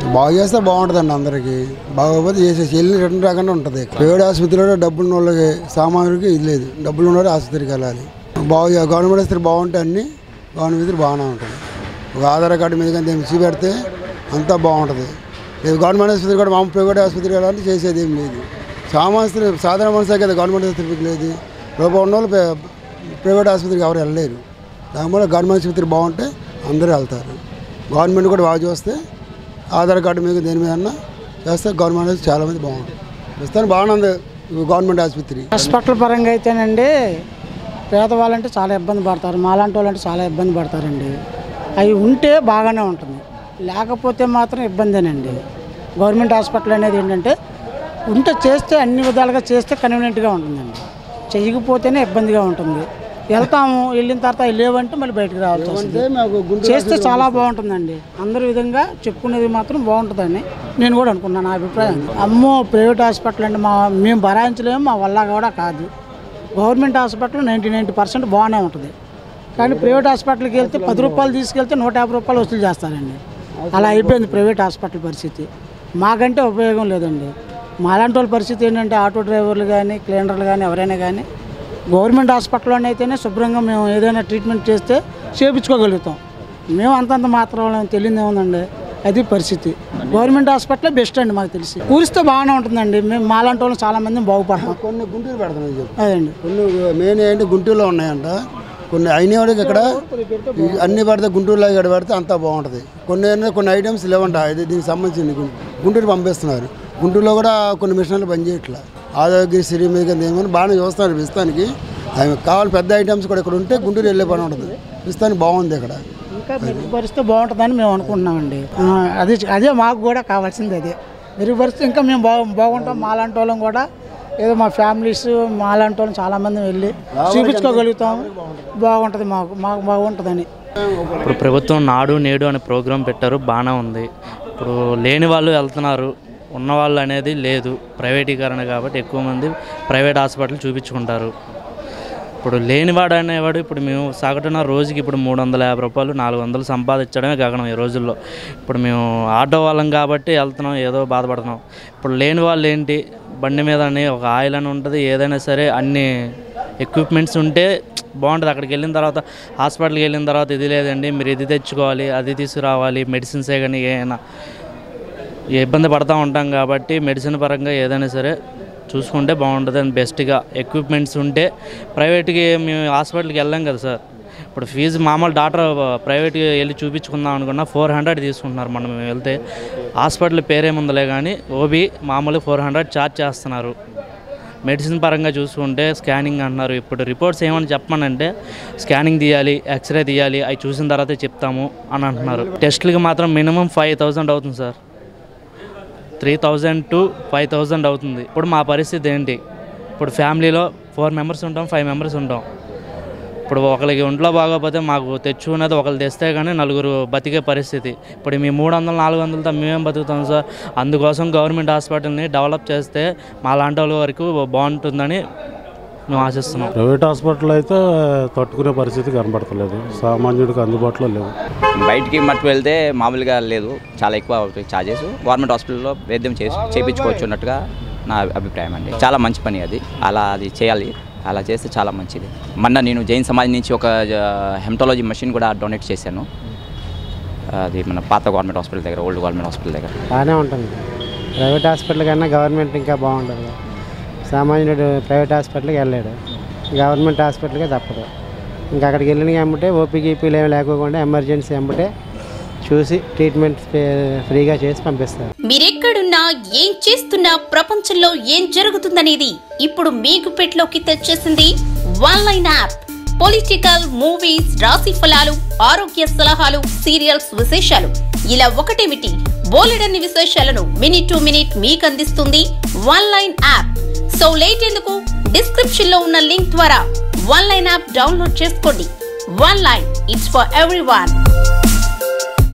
బాగు చేస్తే బాగుంటుందండి అందరికీ బాగోకపోతే చేసేసి వెళ్ళి రిటర్న్ రాకుండా ఉంటుంది ప్రైవేట్ ఆసుపత్రిలో డబ్బులు ఉన్న వాళ్ళకి సామాన్యుడికి ఇది లేదు డబ్బులు ఉన్నవాడు ఆసుపత్రికి వెళ్ళాలి బాగు గవర్నమెంట్ ఆసుపత్రి బాగుంటే అన్ని గవర్నమెంట్ ఆసుపత్రి బాగానే ఉంటుంది ఒక ఆధార్ కార్డు మీద కానీ తెచ్చి పెడితే అంతా బాగుంటుంది లేదు గవర్నమెంట్ ఆసుపత్రి కూడా మామూలు ప్రైవేట్ ఆసుపత్రి వెళ్ళాలంటే చేసేది ఏం లేదు సామాన్య సాధారణ మనిషి కదా గవర్నమెంట్ ఆసుపత్రికి లేదు రూపాయి ఉన్న వాళ్ళు ప్ర- ప్రైవేట్ ఆసుపత్రికి ఎవరు వెళ్ళలేరు దానివల్ల గవర్నమెంట్ ఆసుపత్రి బాగుంటే అందరూ వెళ్తారు గవర్నమెంట్ కూడా బాగా చూస్తే ఆధార్ కార్డు మీద దేని మీద అన్నా చేస్తే గవర్నమెంట్ ఆసుపత్రి చాలామంది బాగుంటుంది ప్రస్తుతానికి బాగానే ఉంది ఈ గవర్నమెంట్ ఆసుపత్రి హాస్పిటల్ పరంగా అయితేనండి పేదవాళ్ళంటే చాలా ఇబ్బంది పడతారు మాలాంటి వాళ్ళంటే చాలా ఇబ్బంది పడతారండి అవి ఉంటే బాగానే ఉంటుంది లేకపోతే మాత్రం ఇబ్బందేనండి గవర్నమెంట్ హాస్పిటల్ అనేది ఏంటంటే ఉంటే చేస్తే అన్ని విధాలుగా చేస్తే కన్వీనియంట్గా ఉంటుందండి చేయకపోతేనే ఇబ్బందిగా ఉంటుంది వెళ్తాము వెళ్ళిన తర్వాత అవి లేవంటే మళ్ళీ బయటకు రావాల్సి వస్తుంది మాకు గుంటూరు చేస్తే చాలా బాగుంటుందండి అందరి విధంగా చెప్పుకునేది మాత్రం బాగుంటుందని నేను కూడా అనుకున్నాను నా అభిప్రాయం అమ్మో ప్రైవేట్ హాస్పిటల్ అండి మా మేము భరాయించలేము మా వల్ల కూడా కాదు government hospital ninety ninety percent బాగానే ఉంటుంది కానీ ప్రైవేట్ హాస్పిటల్కి వెళ్తే పది రూపాయలు తీసుకెళ్తే నూట యాభై రూపాయలు వసూలు చేస్తారండి అలా అయిపోయింది ప్రైవేట్ హాస్పిటల్ పరిస్థితి మాకంటే ఉపయోగం లేదండి మాలాంటి వాళ్ళ పరిస్థితి ఏంటంటే ఆటో డ్రైవర్లు కానీ క్లీనర్లు కానీ ఎవరైనా కానీ గవర్నమెంట్ హాస్పిటల్లోనే అయితేనే శుభ్రంగా మేము ఏదైనా ట్రీట్మెంట్ చేస్తే చేయించుకోగలుగుతాం మేము అంతంత మాత్రం తెలియదు ఏముందండి అది పరిస్థితి గవర్నమెంట్ హాస్పిటల్ బెస్ట్ అండి మాకు తెలిసి కూరిస్తే బాగానే ఉంటుందండి మేము మాలాంటి వాళ్ళు చాలా మంది బాగుపడతాం కొన్ని గుంటూరు పెడతాను చెప్పు అదండి కొన్ని మెయిన్ ఏంటి గుంటూరులో ఉన్నాయంట కొన్ని అయినవాడికి ఇక్కడ ఈ అన్ని పడితే గుంటూరులో ఇక్కడ పెడితే అంతా బాగుంటుంది కొన్ని ఏంటంటే కొన్ని ఐటమ్స్ లేవంట ఇది దీనికి సంబంధించింది గుం- గుంటూరు పంపిస్తున్నారు గుంటూరులో కూడా కొన్ని మిషన్లు పనిచేయట్లా ఆరోగ్యశ్రీ మీద కానీ దేని మీద బాగానే చూస్తున్నారు ప్రస్తుతానికి అవి కావాలి పెద్ద ఐటమ్స్ కూడా ఇక్కడ ఉంటే గుంటూరు వెళ్ళే పని ఉంటుంది ప్రస్తుతానికి బాగుంది ఇక్కడ ఇంకా మెరుగుపరిస్తే బాగుంటుందని మేము అనుకుంటున్నామండి ఆ, అదే అదే మాకు కూడా కావాల్సింది అదే మెరుగుపరిస్తే ఇంకా మేము బాగు బాగుంటాం మాలాంటి వాళ్ళం కూడా ఏదో మా ఫ్యామిలీస్ మాలాంటి వాళ్ళం చాలామంది వెళ్ళి చూపించుకోగలుగుతాం బాగుంటుంది మాకు మాకు బాగుంటుందని ఇప్పుడు ప్రభుత్వం నాడు నేడు అనే ప్రోగ్రాం పెట్టారు బాగానే ఉంది ఇప్పుడు లేని వాళ్ళు వెళ్తున్నారు ఉన్నవాళ్ళు అనేది లేదు ప్రైవేటీకరణ కాబట్టి ఎక్కువ మంది ప్రైవేట్ హాస్పిటల్ చూపించుకుంటారు ఇప్పుడు లేనివాడు అనేవాడు ఇప్పుడు మేము సగటున రోజుకి ఇప్పుడు మూడు వందల యాభై రూపాయలు నాలుగు వందలు సంపాదించడమే గగనం ఈ రోజుల్లో ఇప్పుడు మేము ఆటో వాళ్ళం కాబట్టి వెళ్తున్నాం ఏదో బాధపడుతున్నాం ఇప్పుడు లేని వాళ్ళు ఏంటి బండి మీద అని ఒక ఆయిల్ అని ఉంటుంది ఏదైనా సరే అన్ని ఎక్విప్మెంట్స్ ఉంటే బాగుంటుంది అక్కడికి వెళ్ళిన తర్వాత హాస్పిటల్కి వెళ్ళిన తర్వాత ఇది లేదండి మీరు ఇది తెచ్చుకోవాలి అది తీసుకురావాలి మెడిసిన్సే కానీ ఏమైనా ఇబ్బంది పడతా ఉంటాం కాబట్టి మెడిసిన్ పరంగా ఏదైనా సరే చూసుకుంటే బాగుంటుంది అని బెస్ట్గా ఎక్విప్మెంట్స్ ఉంటే ప్రైవేట్కి మేము హాస్పిటల్కి వెళ్ళాం కదా సార్ ఇప్పుడు ఫీజు మామూలు డాక్టర్ ప్రైవేట్కి వెళ్ళి చూపించుకుందాం అనుకున్నా ఫోర్ హండ్రెడ్ తీసుకుంటున్నారు మనం వెళ్తే హాస్పిటల్ పేరేముందలే కానీ ఓబీ మామూలు ఫోర్ హండ్రెడ్ ఛార్జ్ చేస్తున్నారు మెడిసిన్ పరంగా చూసుకుంటే స్కానింగ్ అంటున్నారు ఇప్పుడు రిపోర్ట్స్ ఏమని చెప్పమనంటే స్కానింగ్ తీయాలి ఎక్స్రే తీయాలి అవి చూసిన తర్వాతే చెప్తాము అని అంటున్నారు టెస్ట్లకి మాత్రం మినిమం ఫైవ్ థౌజండ్ అవుతుంది sir three thousand to five thousand అవుతుంది ఇప్పుడు మా పరిస్థితి ఏంటి ఇప్పుడు ఫ్యామిలీలో ఫోర్ మెంబర్స్ ఉంటాం ఫైవ్ మెంబర్స్ ఉంటాం ఇప్పుడు ఒకరికి ఒంట్లో బాగోకపోతే మాకు తెచ్చుకున్నది ఒకరు తెస్తే కానీ నలుగురు బతికే పరిస్థితి ఇప్పుడు మీ మూడు వందలు నాలుగు వందలతో మేమేం బతుకుతాం సార్ అందుకోసం గవర్నమెంట్ హాస్పిటల్ని డెవలప్ చేస్తే మా లాంటి వాళ్ళ వరకు బాగుంటుందని మేము ఆశిస్తున్నాం ప్రైవేట్ హాస్పిటల్ అయితే తట్టుకునే పరిస్థితి కనబడతలేదు సామాన్యుడికి అందుబాటులో లేవు బయటికి మట్టు వెళ్తే మామూలుగా లేదు చాలా ఎక్కువ అవుతాయి ఛార్జెస్ గవర్నమెంట్ హాస్పిటల్లో వైద్యం చేసి చేయించుకోవచ్చు అన్నట్టుగా నా అభిప్రాయం అండి చాలా మంచి పని అది అలా అది చేయాలి అలా చేస్తే చాలా మంచిది మొన్న నేను జైన్ సమాజ్ నుంచి ఒక హెమటాలజీ మెషిన్ కూడా డొనేట్ చేశాను అది మన పాత గవర్నమెంట్ హాస్పిటల్ దగ్గర ఓల్డ్ గవర్నమెంట్ హాస్పిటల్ దగ్గర బాగానే ఉంటుంది ప్రైవేట్ హాస్పిటల్ కన్నా గవర్నమెంట్ ఇంకా బాగుంటుంది సామాన్యుడు ప్రైవేట్ హాస్పిటల్కి వెళ్ళాడు గవర్నమెంట్ హాస్పిటల్కే తప్పదు ఇంకా అక్కడికి వెళ్ళిన అమ్ముటే ఓపీ గీపీలు ఏమి లేకోకుండా ఎమర్జెన్సీ అమ్ముటే చూసి ట్రీట్మెంట్ ఫ్రీగా చేసి పంపిస్తారు మీరెక్కడున్నా ఏం చేస్తున్నా ప్రపంచంలో ఏం జరుగుతుందనేది ఇప్పుడు మీకు పెట్లోకి తెచ్చేసింది one line app political movies రాశి ఫలాలు ఆరోగ్య సలహాలు సీరియల్స్ విశేషాలు ఇలా ఒకటేమిటి బోలెడన్ని విశేషాలను మినిట్ టు మినిట్ మీకు అందిస్తుంది one line app so late ఎందుకు డిస్క్రిప్షన్ లో ఉన్న లింక్ ద్వారా వన్ లైన్ యాప్ డౌన్లోడ్ చేసుకోండి one line it's for every